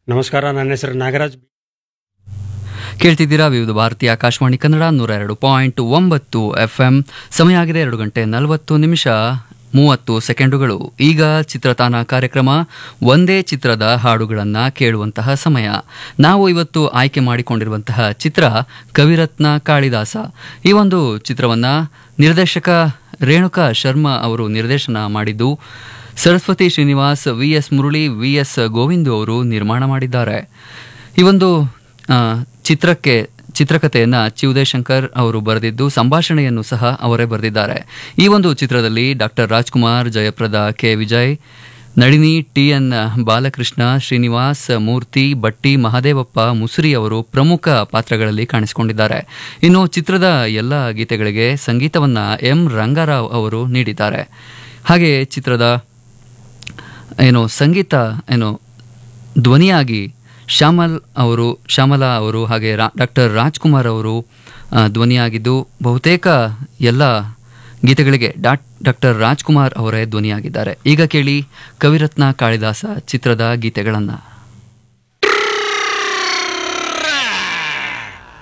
ನಮಸ್ಕಾರ ನನ್ನ ಹೆಸರು ನಾಗರಾಜ್ ಕೇಳ್ತಿದ್ದೀರಾ ವಿವಿಧ ಭಾರತಿ ಆಕಾಶವಾಣಿ ಕನ್ನಡ ನೂರ ಎರಡು ಪಾಯಿಂಟ್ ಒಂಬತ್ತು ಎಫ್ ಎಂ ಸಮಯ ಆಗಿದೆ ಎರಡು ಗಂಟೆ ನಲವತ್ತು ನಿಮಿಷ ಮೂವತ್ತು ಸೆಕೆಂಡುಗಳು ಈಗ ಚಿತ್ರತಾನ ಕಾರ್ಯಕ್ರಮ ಒಂದೇ ಚಿತ್ರದ ಹಾಡುಗಳನ್ನು ಕೇಳುವಂತಹ ಸಮಯ ನಾವು ಇವತ್ತು ಆಯ್ಕೆ ಮಾಡಿಕೊಂಡಿರುವಂತಹ ಚಿತ್ರ ಕವಿರತ್ನ ಕಾಳಿದಾಸ ಈ ಒಂದು ಚಿತ್ರವನ್ನು ನಿರ್ದೇಶಕ ರೇಣುಕಾ ಶರ್ಮಾ ಅವರು ನಿರ್ದೇಶನ ಮಾಡಿದ್ದು Saraswati Srinivas V S Murali V S Govindu ಅವರು ನಿರ್ಮಾಣ ಮಾಡಿದ್ದಾರೆ ಈ ಒಂದು ಆ, ಚಿತ್ರಕ್ಕೆ ಚಿತ್ರಕಥೆಯನ್ನು ಚಿ ಉದಯಶಂಕರ್ ಅವರು ಬರೆದಿದ್ದು ಸಂಭಾಷಣೆಯನ್ನು ಸಹ ಅವರೇ ಬರೆದಿದ್ದಾರೆ ಈ ಒಂದು ಚಿತ್ರದಲ್ಲಿ doctor Rajkumar Jayaprada K Vijay Nalini T N Balakrishna Srinivas Murthy Batti Mahadevappa ಮುಸುರಿ ಅವರು ಪ್ರಮುಖ ಪಾತ್ರಗಳಲ್ಲಿ ಕಾಣಿಸಿಕೊಂಡಿದ್ದಾರೆ ಇನ್ನು ಚಿತ್ರದ ಎಲ್ಲ ಗೀತೆಗಳಿಗೆ ಸಂಗೀತವನ್ನು ಎಂ ರಂಗಾರಾವ್ ಅವರು ನೀಡಿದ್ದಾರೆ ಹಾಗೆ ಚಿತ್ರದ ಏನು ಸಂಗೀತ ಏನು ಧ್ವನಿಯಾಗಿ ಶ್ಯಾಮಲ್ ಅವರು ಶ್ಯಾಮಲಾ ಅವರು ಹಾಗೆ ರಾ ಡಾಕ್ಟರ್ ರಾಜ್ಕುಮಾರ್ ಅವರು ಆ, ಧ್ವನಿಯಾಗಿದ್ದು ಬಹುತೇಕ ಎಲ್ಲ ಗೀತೆಗಳಿಗೆ ಡಾಟ್ ಡಾಕ್ಟರ್ ರಾಜ್ಕುಮಾರ್ ಅವರೇ ಧ್ವನಿಯಾಗಿದ್ದಾರೆ ಈಗ ಕೇಳಿ ಕವಿರತ್ನ ಕಾಳಿದಾಸ ಚಿತ್ರದ ಗೀತೆಗಳನ್ನು